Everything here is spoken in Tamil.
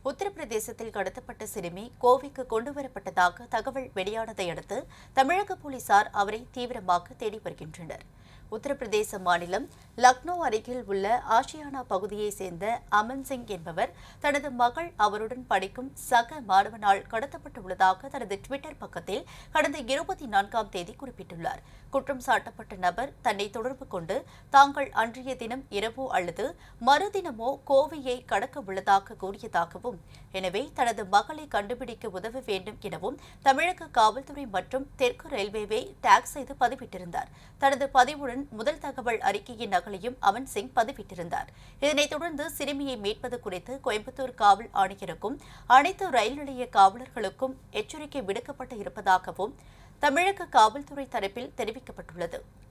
உத்தரப்பிரதேசத்தில் கடத்தப்பட்ட சிறுமி கோவைக்கு கொண்டுவரப்பட்டதாக தகவல் வெளியானதை அடுத்து தமிழக போலீசார் அவரை தீவிரமாக தேடி வருகின்றனர் உத்தரப்பிரதேச மாநிலம் லக்னோ அருகில் உள்ள ஆஷியானா பகுதியைச் சேர்ந்த அமன் சிங் என்பவர் தனது மகள் அவருடன் படிக்கும் சக மாணவனால் கடத்தப்பட்டுள்ளதாக தனது டுவிட்டர் பக்கத்தில் கடந்த இருபத்தி நான்காம் தேதி குறிப்பிட்டுள்ளார் குற்றம் சாட்டப்பட்ட நபர் தன்னை தொடர்பு கொண்டு தாங்கள் அன்றைய தினம் இரவோ அல்லது மறுதினமோ கோவையை கடக்க உள்ளதாக கூறியதாகவும் எனவே தனது மகளை கண்டுபிடிக்க உதவ வேண்டும் எனவும் தமிழக காவல்துறை மற்றும் தெற்கு ரயில்வேவை டேக் செய்து பதிவிட்டிருந்தார் தனது பதிவுடன் முதல் தகவல் அறிக்கையின் நகலையும் அமன் சிங் பதிவிட்டிருந்தார் இதனைத் தொடர்ந்து சிறுமியை மீட்பது குறித்து கோயம்புத்தூர் காவல் ஆணையருக்கும் அனைத்து ரயில் நிலைய காவலர்களுக்கும் எச்சரிக்கை விடுக்கப்பட்டு இருப்பதாகவும் தமிழக காவல்துறை தரப்பில் தெரிவிக்கப்பட்டுள்ளது